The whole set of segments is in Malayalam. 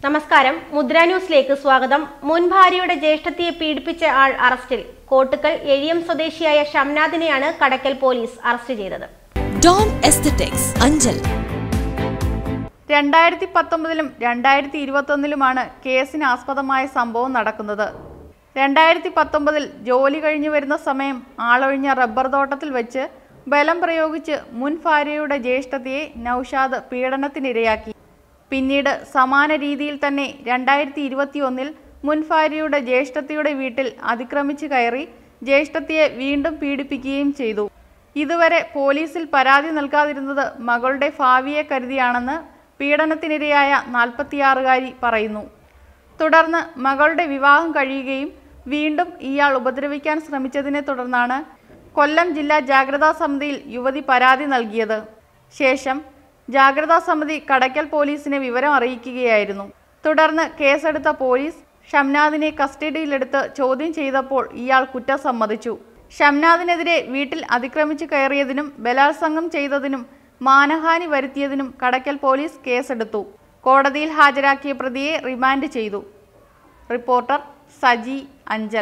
നമസ്കാരം മുദ്ര ന്യൂസിലേക്ക് സ്വാഗതം മുൻ ഭാര്യയുടെ ജ്യേഷ്ഠത്തിയെ പീഡിപ്പിച്ച ആൾ അറസ്റ്റിൽ കോട്ടുക്കൽ എഴിയം സ്വദേശിയായ ഷംനാദിനെയാണ് കടക്കൽ പോലീസ് അറസ്റ്റ് ചെയ്തത് ഡോൺ എസ്തറ്റിക്സ് അഞ്ചൽ രണ്ടായിരത്തി പത്തൊമ്പതിലും രണ്ടായിരത്തി ഇരുപത്തൊന്നിലുമാണ് കേസിന് ആസ്പദമായ സംഭവം നടക്കുന്നത് രണ്ടായിരത്തി പത്തൊമ്പതിൽ ജോലി കഴിഞ്ഞു വരുന്ന സമയം ആളൊഴിഞ്ഞ റബ്ബർ തോട്ടത്തിൽ വെച്ച് ബലം പ്രയോഗിച്ച് മുൻ ഭാര്യയുടെ ജ്യേഷ്ഠതയെ നൌഷാദ് പീഡനത്തിനിരയാക്കി പിന്നീട് സമാന രീതിയിൽ തന്നെ രണ്ടായിരത്തി ഇരുപത്തിയൊന്നിൽ മുൻ ഭാര്യയുടെ ജ്യേഷ്ഠത്തിയുടെ വീട്ടിൽ അതിക്രമിച്ച് കയറി ജ്യേഷ്ഠത്തിയെ വീണ്ടും പീഡിപ്പിക്കുകയും ചെയ്തു ഇതുവരെ പോലീസിൽ പരാതി നൽകാതിരുന്നത് മകളുടെ ഭാവിയെ കരുതിയാണെന്ന് പീഡനത്തിനിരയായ നാൽപ്പത്തിയാറുകാരി പറയുന്നു തുടർന്ന് മകളുടെ വിവാഹം കഴിയുകയും വീണ്ടും ഇയാൾ ഉപദ്രവിക്കാൻ ശ്രമിച്ചതിനെ തുടർന്നാണ് കൊല്ലം ജില്ലാ ജാഗ്രതാ സമിതിയിൽ യുവതി പരാതി നൽകിയത് ശേഷം ജാഗ്രതാ സമിതി കടയ്ക്കൽ പോലീസിനെ വിവരം അറിയിക്കുകയായിരുന്നു തുടർന്ന് കേസെടുത്ത പോലീസ് ഷംനാദിനെ കസ്റ്റഡിയിലെടുത്ത് ചോദ്യം ചെയ്തപ്പോൾ ഇയാൾ കുറ്റം സമ്മതിച്ചു ഷംനാദിനെതിരെ വീട്ടിൽ അതിക്രമിച്ചു കയറിയതിനും ബലാത്സംഗം ചെയ്തതിനും മാനഹാനി വരുത്തിയതിനും കടയ്ക്കൽ പോലീസ് കേസെടുത്തു കോടതിയിൽ ഹാജരാക്കിയ പ്രതിയെ റിമാൻഡ് ചെയ്തു റിപ്പോർട്ടർ സജി അഞ്ചൽ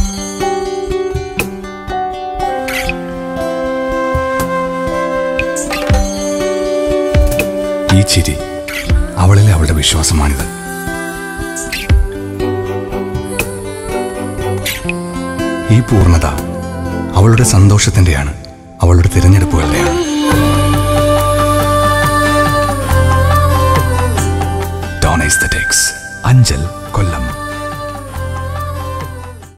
ഈ ചിരി അവളിലെ അവളുടെ വിശ്വാസമാണിത് ഈ പൂർണ്ണത അവളുടെ സന്തോഷത്തിന്റെയാണ് അവളുടെ തിരഞ്ഞെടുപ്പുകളുടെയാണ് ഡോൺ എസ്തറ്റിക്സ് അഞ്ചൽ കൊല്ലം